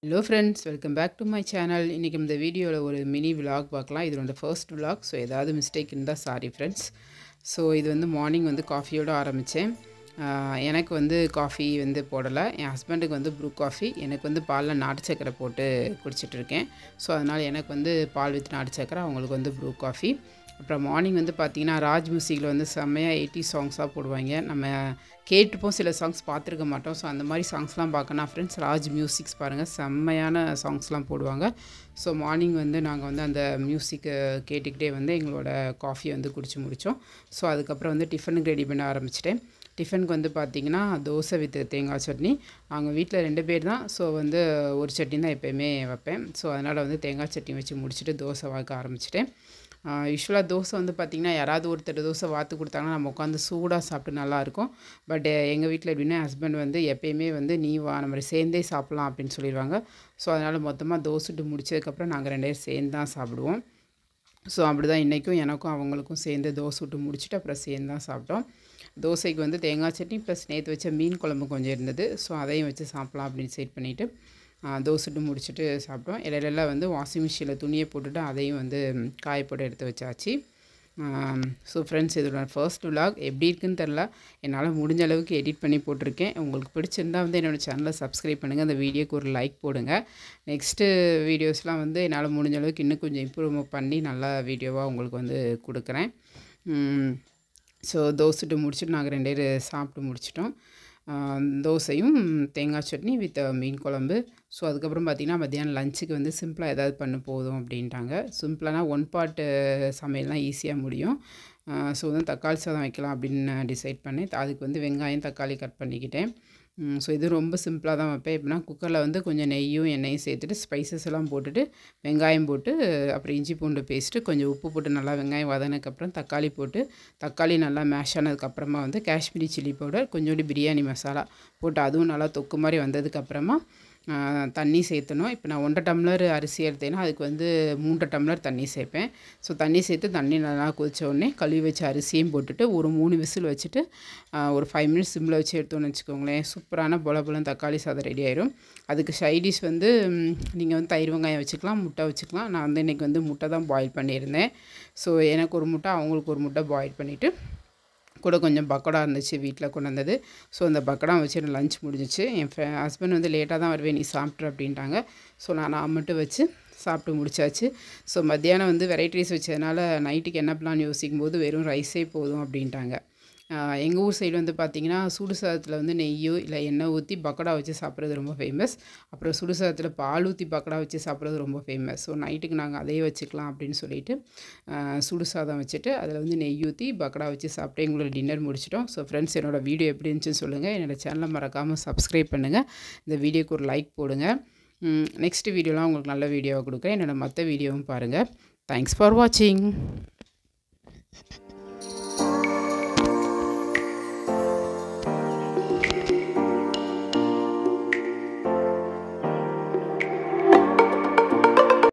hello friends welcome back to my channel இன்றைக்கி இந்த வீடியோவில் ஒரு மினி விலாக் பார்க்கலாம் இது வந்து ஃபர்ஸ்ட் விலாக் ஸோ ஏதாவது மிஸ்டேக் இருந்தால் சாரி ஃப்ரெண்ட்ஸ் ஸோ இது வந்து மார்னிங் வந்து காஃபியோடு ஆரம்பித்தேன் எனக்கு வந்து காஃபி வந்து போடலை என் ஹஸ்பண்டுக்கு வந்து ப்ரூ காஃபி எனக்கு வந்து பாலில் நாட்டு சக்கரை போட்டு குடிச்சிட்டு இருக்கேன் ஸோ அதனால் எனக்கு வந்து பால் வித் நாட்டு சக்கரை அவங்களுக்கு வந்து ப்ரூ காஃபி அப்புறம் மார்னிங் வந்து பார்த்திங்கன்னா ராஜ் மியூசிக்கில் வந்து செம்மையாக எயிட்டி சாங்ஸாக போடுவாங்க நம்ம கேட்டுப்போம் சில சாங்ஸ் பார்த்துருக்க மாட்டோம் ஸோ அந்த மாதிரி சாங்ஸ்லாம் பார்க்கணும் ஃப்ரெண்ட்ஸ் ராஜ் மியூசிக்ஸ் பாருங்கள் செம்மையான சாங்ஸ்லாம் போடுவாங்க ஸோ மார்னிங் வந்து நாங்கள் வந்து அந்த மியூசிக்கை கேட்டுக்கிட்டே வந்து எங்களோட காஃபி வந்து குடிச்சு முடித்தோம் ஸோ அதுக்கப்புறம் வந்து டிஃபனுக்கு ரெடி பண்ண ஆரம்பிச்சிட்டேன் டிஃபனுக்கு வந்து பார்த்திங்கன்னா தோசை வித் தேங்காய் சட்னி அவங்க வீட்டில் ரெண்டு பேர் தான் ஸோ வந்து ஒரு சட்னி தான் எப்போயுமே வைப்பேன் ஸோ அதனால் வந்து தேங்காய் சட்னி வச்சு முடிச்சுட்டு தோசை வாக்க ஆரம்பிச்சிட்டேன் யூஸ்வலாக தோசை வந்து பார்த்திங்கன்னா யாராவது ஒருத்தர் தோசை வாத்து கொடுத்தாங்கன்னா நம்ம உட்காந்து சூடாக சாப்பிட்டு நல்லாயிருக்கும் பட் எங்கள் வீட்டில் எப்படின்னா ஹஸ்பண்ட் வந்து எப்பயுமே வந்து நீ வா நம்ம சேர்ந்தே சாப்பிட்லாம் அப்படின்னு சொல்லிடுவாங்க ஸோ அதனால் மொத்தமாக தோசைட்டு முடிச்சதுக்கப்புறம் நாங்கள் ரெண்டு பேரும் சேர்ந்து தான் சாப்பிடுவோம் ஸோ அப்படி தான் இன்றைக்கும் எனக்கும் அவங்களுக்கும் சேர்ந்து தோசை விட்டு முடிச்சுட்டு அப்புறம் சேர்ந்து தான் சாப்பிட்டோம் தோசைக்கு வந்து தேங்காய் சட்னி ப்ளஸ் நேற்று வச்ச மீன் குழம்பு கொஞ்சம் இருந்தது ஸோ அதையும் வச்சு சாப்பிட்லாம் அப்படின்னு செட் பண்ணிவிட்டு தோசைட்டு முடிச்சுட்டு சாப்பிட்டோம் இடையில வந்து வாஷிங் மிஷினில் துணியை போட்டுட்டு அதையும் வந்து காய போட்டு எடுத்து வச்சாச்சு ஸோ ஃப்ரெண்ட்ஸ் இதோட ஃபர்ஸ்ட் விலாக் எப்படி இருக்குன்னு தெரில என்னால் முடிஞ்ச அளவுக்கு எடிட் பண்ணி போட்டிருக்கேன் உங்களுக்கு பிடிச்சிருந்தா வந்து என்னோடய சேனலை சப்ஸ்கிரைப் பண்ணுங்கள் அந்த வீடியோக்கு ஒரு லைக் போடுங்க நெக்ஸ்ட்டு வீடியோஸ்லாம் வந்து என்னால் முடிஞ்ச அளவுக்கு இன்னும் கொஞ்சம் இம்ப்ரூவ் பண்ணி நல்லா வீடியோவாக உங்களுக்கு வந்து கொடுக்குறேன் ஸோ தோசைட்டு முடிச்சுட்டு நாங்கள் ரெண்டு பேர் சாப்பிட்டு முடிச்சிட்டோம் தோசையும் தேங்காய் சட்னி வித் மீன் குழம்பு ஸோ அதுக்கப்புறம் பார்த்திங்கன்னா மத்தியானம் லஞ்சுக்கு வந்து சிம்பிளாக ஏதாவது பண்ண போதும் அப்படின்ட்டாங்க சிம்பிளானா ஒன் பார்ட்டு சமையல்லாம் ஈஸியாக முடியும் ஸோ வந்து தக்காளி சாதம் வைக்கலாம் அப்படின்னு டிசைட் பண்ணேன் அதுக்கு வந்து வெங்காயம் தக்காளி கட் பண்ணிக்கிட்டேன் ஸோ இது ரொம்ப சிம்பிளாக தான் வைப்பேன் எப்படின்னா குக்கரில் வந்து கொஞ்சம் நெய்யும் எண்ணெயும் சேர்த்துட்டு ஸ்பைசஸ் எல்லாம் போட்டுட்டு வெங்காயம் போட்டு அப்புறம் இஞ்சி பூண்டு பேஸ்ட்டு கொஞ்சம் உப்பு போட்டு நல்லா வெங்காயம் வதனதுக்கப்புறம் தக்காளி போட்டு தக்காளி நல்லா மேஷ் ஆனதுக்கப்புறமா வந்து காஷ்மீரி சில்லி பவுடர் கொஞ்சோண்டு பிரியாணி மசாலா போட்டு அதுவும் நல்லா தொக்கு மாதிரி வந்ததுக்கப்புறமா தண்ணி சேர்த்தணும் இப்போ நான் ஒன்றரை டம்ளர் அரிசி எடுத்தேன்னா அதுக்கு வந்து மூன்றரை டம்ளர் தண்ணி சேர்ப்பேன் ஸோ தண்ணி சேர்த்து தண்ணி நல்லா கொதிச்ச உடனே கழுவி வச்ச அரிசியும் போட்டுட்டு ஒரு மூணு விசில் வச்சுட்டு ஒரு ஃபைவ் மினிட்ஸ் சிம்மில் வச்சு எடுத்தோன்னு வச்சுக்கோங்களேன் சூப்பரான பொல பொலம் தக்காளி சாதம் ரெடி ஆயிரும் அதுக்கு சைடிஷ் வந்து நீங்கள் வந்து தயிர் வெங்காயம் வச்சுக்கலாம் முட்டை வச்சுக்கலாம் நான் வந்து இன்றைக்கி வந்து முட்டை தான் பாயில் பண்ணியிருந்தேன் ஸோ எனக்கு ஒரு முட்டை அவங்களுக்கு ஒரு முட்டை பாயில் பண்ணிவிட்டு கூட கொஞ்சம் பக்கோடா இருந்துச்சு வீட்டில் கொண்டு வந்தது ஸோ அந்த பக்கோடா வச்சு எனக்கு லஞ்ச் முடிஞ்சிச்சு என் ஃப்ரெ ஹஸ்பண்ட் வந்து லேட்டாக தான் வருவேன் நீ சாப்பிட்ரு அப்படின்ட்டாங்க ஸோ நான் நான் மட்டும் வச்சு சாப்பிட்டு முடிச்சாச்சு ஸோ மத்தியானம் வந்து வெரைட்டி ரைஸ் வச்சதுனால நைட்டுக்கு என்ன பிளான் யோசிக்கும் போது வெறும் ரைஸே போதும் அப்படின்ட்டாங்க எங்கள் ஊர் சைடு வந்து பார்த்திங்கன்னா சுடு சாதத்தில் வந்து நெய்யோ இல்லை எண்ணெய் ஊற்றி பக்கோடா வச்சு சாப்பிட்றது ரொம்ப ஃபேமஸ் அப்புறம் சுடு சாதத்தில் பால் ஊற்றி பக்கோடா வச்சு சாப்பிட்றது ரொம்ப ஃபேமஸ் ஸோ நைட்டுக்கு நாங்கள் அதே வச்சுக்கலாம் அப்படின்னு சொல்லிட்டு சுடு சாதம் வச்சுட்டு அதில் வந்து நெய் ஊற்றி பக்கோடா வச்சு சாப்பிட்டு எங்களோட டின்னர் முடிச்சிட்டோம் ஸோ ஃப்ரெண்ட்ஸ் என்னோடய வீடியோ எப்படி இருந்துச்சுன்னு சொல்லுங்கள் என்னோடய சேனலை மறக்காமல் சப்ஸ்கிரைப் பண்ணுங்கள் இந்த வீடியோக்கு ஒரு லைக் போடுங்க நெக்ஸ்ட் வீடியோலாம் உங்களுக்கு நல்ல வீடியோவாக கொடுக்குறேன் என்னோடய மற்ற வீடியோவும் பாருங்கள் தேங்க்ஸ் ஃபார் வாட்சிங்